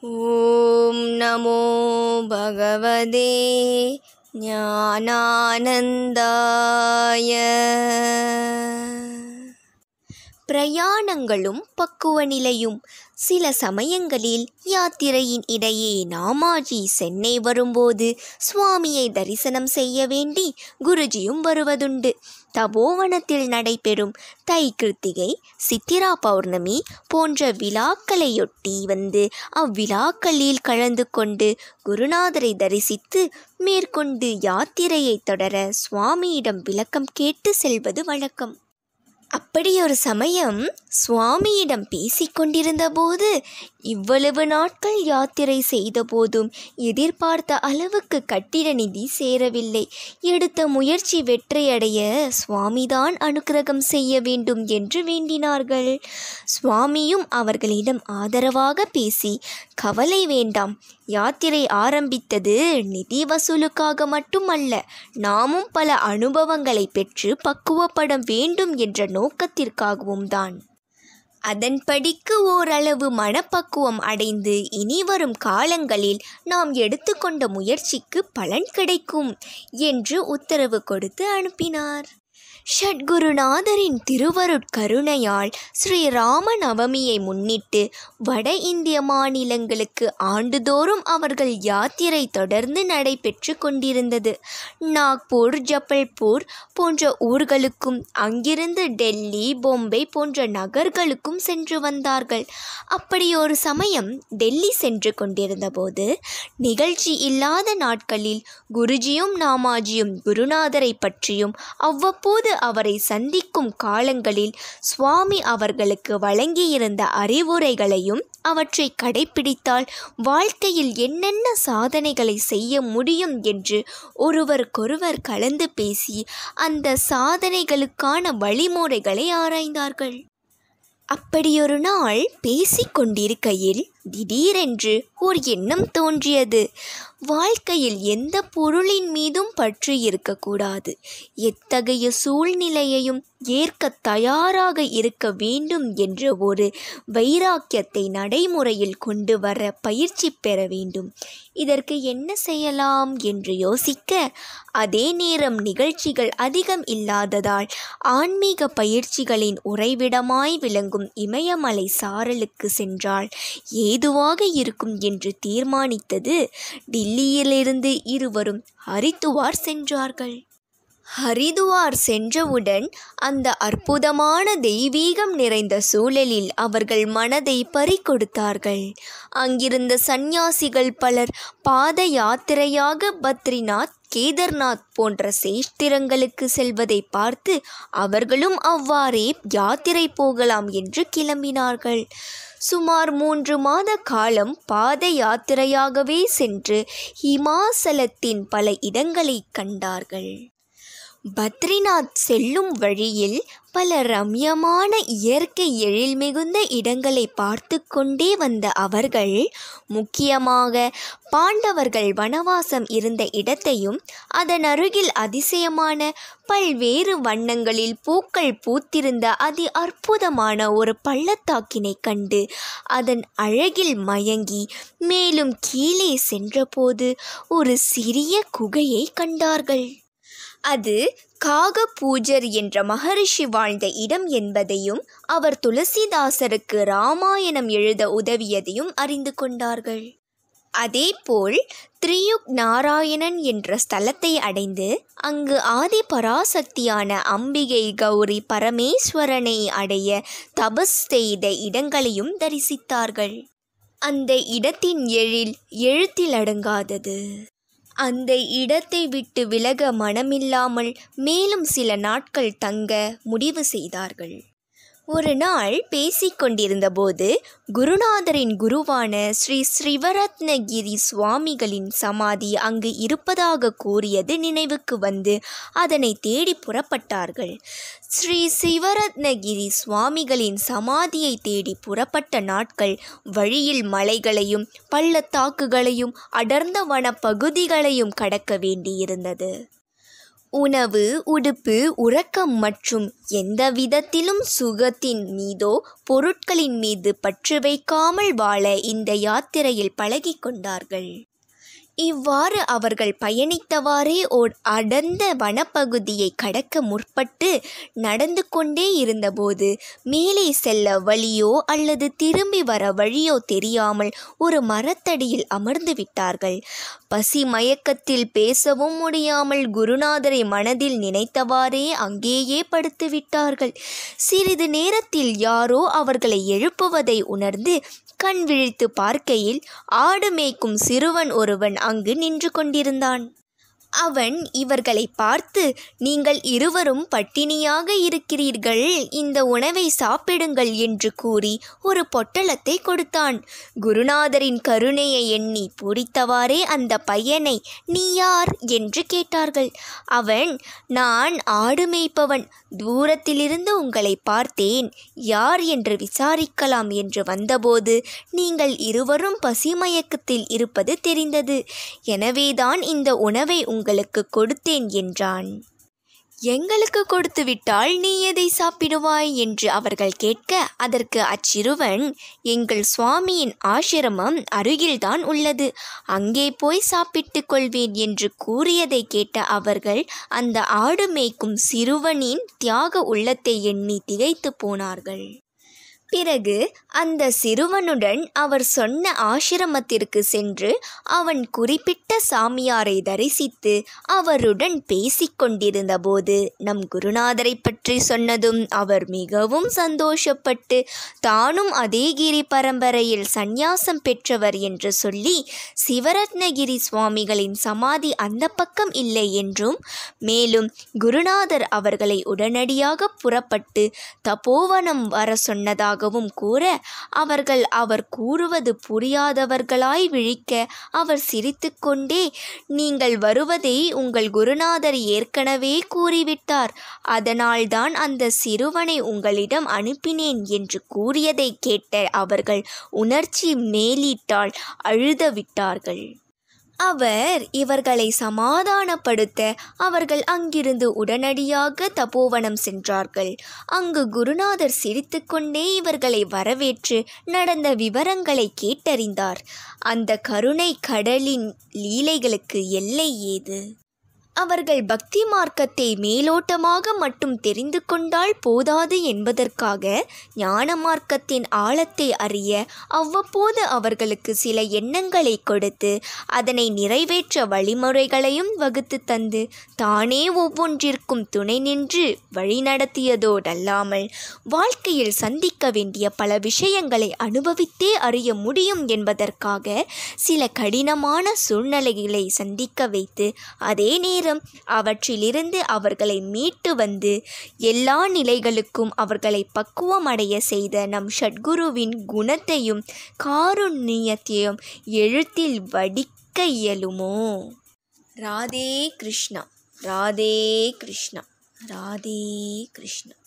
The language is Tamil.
ॐ नमो भगवते ஞானானந்தாய பிரயாணங்களும் பக்குவ நிலையும் சில சமயங்களில் யாத்திரையின் இடையே நாமாஜி சென்னை வரும்போது சுவாமியை தரிசனம் செய்ய வேண்டி குருஜியும் வருவதுண்டு தபோவனத்தில் நடைபெறும் தை கிருத்திகை சித்திரா பௌர்ணமி போன்ற விழாக்களையொட்டி வந்து அவ்விழாக்களில் கலந்து கொண்டு குருநாதரை தரிசித்து மேற்கொண்டு யாத்திரையை தொடர சுவாமியிடம் விளக்கம் கேட்டு செல்வது வழக்கம் அப்படியொரு சமயம் சுவாமியிடம் பேசிக்கொண்டிருந்த போது இவ்வளவு நாட்கள் யாத்திரை செய்த போதும் எதிர்பார்த்த அளவுக்கு கட்டிட நிதி சேரவில்லை எடுத்த முயற்சி வெற்றியடைய சுவாமிதான் அனுக்கிரகம் செய்ய வேண்டும் என்று வேண்டினார்கள் சுவாமியும் அவர்களிடம் ஆதரவாக பேசி கவலை வேண்டாம் யாத்திரை ஆரம்பித்தது நிதி வசூலுக்காக மட்டுமல்ல நாமும் பல அனுபவங்களை பெற்று பக்குவப்பட வேண்டும் என்ற நோக்கத்திற்காகவும் தான் அதன்படிக்கு ஓரளவு மனப்பக்குவம் அடைந்து இனி வரும் காலங்களில் நாம் எடுத்துக்கொண்ட முயற்சிக்கு பலன் கிடைக்கும் என்று உத்தரவு கொடுத்து அனுப்பினார் ஷட்குருநாதரின் திருவருட்கருணையால் ஸ்ரீராம நவமியை முன்னிட்டு வட இந்திய மாநிலங்களுக்கு ஆண்டுதோறும் அவர்கள் யாத்திரை தொடர்ந்து நடைபெற்று கொண்டிருந்தது நாக்பூர் ஜபல்பூர் போன்ற ஊர்களுக்கும் அங்கிருந்து டெல்லி பொம்பை போன்ற நகர்களுக்கும் சென்று வந்தார்கள் அப்படி ஒரு சமயம் டெல்லி சென்று கொண்டிருந்த போது நிகழ்ச்சி இல்லாத நாட்களில் குருஜியும் நாமாஜியும் குருநாதரை பற்றியும் அவ்வப்போது அவரை சந்திக்கும் காலங்களில் சுவாமி அவர்களுக்கு வழங்கியிருந்த அறிவுரைகளையும் அவற்றை கடைபிடித்தால் வாழ்க்கையில் என்னென்ன சாதனைகளை செய்ய முடியும் என்று ஒருவருக்கொருவர் கலந்து பேசி அந்த சாதனைகளுக்கான வழிமுறைகளை ஆராய்ந்தார்கள் அப்படியொரு நாள் பேசிக்கொண்டிருக்கையில் திடீரென்று ஓர் எண்ணம் தோன்றியது வாழ்க்கையில் எந்த பொருளின் மீதும் பற்று இருக்கக்கூடாது எத்தகைய சூழ்நிலையையும் ஏற்க தயாராக இருக்க வேண்டும் என்ற ஒரு வைராக்கியத்தை நடைமுறையில் கொண்டு வர பயிற்சி பெற வேண்டும் இதற்கு என்ன செய்யலாம் என்று யோசிக்க அதே நேரம் நிகழ்ச்சிகள் அதிகம் இல்லாததால் ஆன்மீக பயிற்சிகளின் உறைவிடமாய் விளங்கும் இமயமலை சாரலுக்கு சென்றால் ஏதுவாக இருக்கும் என்று தீர்மானித்தது டில்லியிலிருந்து இருவரும் ஹரித்துவார் சென்றார்கள் ஹரிதுவார் சென்றவுடன் அந்த அற்புதமான தெய்வீகம் நிறைந்த சூழலில் அவர்கள் மனதை பறிகொடுத்தார்கள் அங்கிருந்த சந்நியாசிகள் பலர் பாத யாத்திரையாக பத்ரிநாத் கேதர்நாத் போன்ற சேஷ்திரங்களுக்கு செல்வதை பார்த்து அவர்களும் அவ்வாறே யாத்திரை போகலாம் என்று கிளம்பினார்கள் சுமார் மூன்று மாத காலம் பாத யாத்திரையாகவே சென்று ஹிமாசலத்தின் பல இடங்களை கண்டார்கள் பத்ரிநாத் செல்லும் வழியில் பல ரம்யமான இயற்கை எழில் மிகுந்த இடங்களை பார்த்து கொண்டே வந்த அவர்கள் முக்கியமாக பாண்டவர்கள் வனவாசம் இருந்த இடத்தையும் அதன் அருகில் அதிசயமான பல்வேறு வண்ணங்களில் பூக்கள் பூத்திருந்த அதி அற்புதமான ஒரு பள்ளத்தாக்கினை கண்டு அதன் அழகில் மயங்கி மேலும் கீழே சென்றபோது ஒரு சிறிய குகையை கண்டார்கள் அது காக பூஜர் என்ற மகரிஷி வாழ்ந்த இடம் என்பதையும் அவர் துளசிதாசருக்கு ராமாயணம் எழுத உதவியதையும் அறிந்து கொண்டார்கள் அதேபோல் திரியுக் நாராயணன் என்ற ஸ்தலத்தை அடைந்து அங்கு ஆதி பராசக்தியான அம்பிகை கௌரி பரமேஸ்வரனை அடைய தபஸ் செய்த இடங்களையும் தரிசித்தார்கள் அந்த இடத்தின் எழில் எழுத்தில் அடங்காதது அந்த இடத்தை விட்டு விலக மனமில்லாமல் மேலும் சில நாட்கள் தங்க முடிவு செய்தார்கள் ஒரு நாள் பேசிக்கொண்டிருந்தபோது குருநாதரின் குருவான ஸ்ரீ ஸ்ரீவரத்னகிரி சுவாமிகளின் சமாதி அங்கு இருப்பதாக கூறியது நினைவுக்கு வந்து அதனை தேடி புறப்பட்டார்கள் ஸ்ரீ சிவரத்னகிரி சுவாமிகளின் சமாதியை தேடி புறப்பட்ட நாட்கள் வழியில் மலைகளையும் பள்ளத்தாக்குகளையும் அடர்ந்த வன பகுதிகளையும் கடக்க வேண்டியிருந்தது உணவு உடுப்பு உறக்கம் மற்றும் எந்த விதத்திலும் சுகத்தின் மீதோ பொருட்களின் மீது பற்று வைக்காமல் வாழ இந்த யாத்திரையில் பழகிக் கொண்டார்கள் இவ்வாறு அவர்கள் பயணித்தவாறே ஓர் அடர்ந்த வனப்பகுதியை கடக்க முற்பட்டு நடந்து கொண்டே இருந்தபோது மேலே செல்ல வழியோ அல்லது திரும்பி வர வழியோ தெரியாமல் ஒரு மரத்தடியில் அமர்ந்து விட்டார்கள் பசி மயக்கத்தில் பேசவும் முடியாமல் குருநாதரை மனதில் நினைத்தவாறே அங்கேயே படுத்து விட்டார்கள் சிறிது நேரத்தில் யாரோ அவர்களை எழுப்புவதை உணர்ந்து கண் விழித்து பார்க்கையில் ஆடு மேய்க்கும் சிறுவன் ஒருவன் அங்கு நின்று கொண்டிருந்தான் அவன் இவர்களை பார்த்து நீங்கள் இருவரும் பட்டினியாக இருக்கிறீர்கள் இந்த உணவை சாப்பிடுங்கள் என்று கூறி ஒரு பொட்டலத்தை கொடுத்தான் குருநாதரின் கருணையை எண்ணி பூரித்தவாறே அந்த பையனை நீ யார் என்று கேட்டார்கள் அவன் நான் ஆடு மேய்ப்பவன் தூரத்திலிருந்து உங்களை பார்த்தேன் யார் என்று விசாரிக்கலாம் என்று வந்தபோது நீங்கள் இருவரும் பசிமயக்கத்தில் இருப்பது தெரிந்தது எனவேதான் இந்த உணவை உங்களுக்கு கொடுத்தேன் என்றான் எங்களுக்கு கொடுத்து விட்டால் நீ எதை சாப்பிடுவாய் என்று அவர்கள் கேட்க அதற்கு அச்சிறுவன் எங்கள் சுவாமியின் ஆசிரமம் அருகில்தான் உள்ளது அங்கே போய் சாப்பிட்டுக் கொள்வேன் என்று கூறியதை கேட்ட அவர்கள் அந்த ஆடு மேய்க்கும் சிறுவனின் தியாக உள்ளத்தை எண்ணி திகைத்து போனார்கள் பிறகு அந்த சிறுவனுடன் அவர் சொன்ன ஆசிரமத்திற்கு சென்று அவன் குறிப்பிட்ட சாமியாரை தரிசித்து அவருடன் பேசிக் கொண்டிருந்தபோது நம் குருநாதரை பற்றி சொன்னதும் அவர் மிகவும் சந்தோஷப்பட்டு தானும் அதே கிரி பரம்பரையில் சந்நியாசம் பெற்றவர் என்று சொல்லி சிவரத்னகிரி சுவாமிகளின் சமாதி அந்த பக்கம் இல்லை என்றும் மேலும் குருநாதர் அவர்களை உடனடியாக புறப்பட்டு தபோவனம் வர சொன்னதாக ஆகவும் கூற அவர்கள் அவர் கூறுவது புரியாதவர்களாய் விழிக்க அவர் சிரித்துக்கொண்டே நீங்கள் வருவதை உங்கள் குருநாதர் ஏற்கனவே கூறிவிட்டார் அதனால்தான் அந்த சிறுவனை உங்களிடம் அனுப்பினேன் என்று கூறியதை கேட்ட அவர்கள் உணர்ச்சி மேலிட்டால் அழுத விட்டார்கள் அவர் இவர்களை சமாதானப்படுத்த அவர்கள் அங்கிருந்து உடனடியாக தபோவனம் சென்றார்கள் அங்கு குருநாதர் சிரித்துக்கொண்டே இவர்களை வரவேற்று நடந்த விவரங்களை கேட்டறிந்தார் அந்த கருணை கடலின் லீலைகளுக்கு எல்லை ஏது அவர்கள் பக்தி மார்க்கத்தை மேலோட்டமாக மட்டும் தெரிந்து கொண்டால் போதாது என்பதற்காக ஞான மார்க்கத்தின் ஆழத்தை அறிய அவ்வப்போது அவர்களுக்கு சில எண்ணங்களை கொடுத்து அதனை நிறைவேற்ற வழிமுறைகளையும் வகுத்து தந்து தானே ஒவ்வொன்றிற்கும் துணை நின்று வழிநடத்தியதோடல்லாமல் வாழ்க்கையில் சந்திக்க வேண்டிய பல விஷயங்களை அனுபவித்தே அறிய முடியும் என்பதற்காக சில கடினமான சூழ்நிலைகளை சந்திக்க வைத்து அதே நேரம் அவற்றிலிருந்து அவர்களை மீட்டு வந்து எல்லா நிலைகளுக்கும் அவர்களை பக்குவமடைய செய்த நம் ஷட்குருவின் குணத்தையும் காருண்யத்தையும் எழுத்தில் வடிக்க இயலுமோ ராதே கிருஷ்ணா ராதே கிருஷ்ணா ராதே கிருஷ்ணா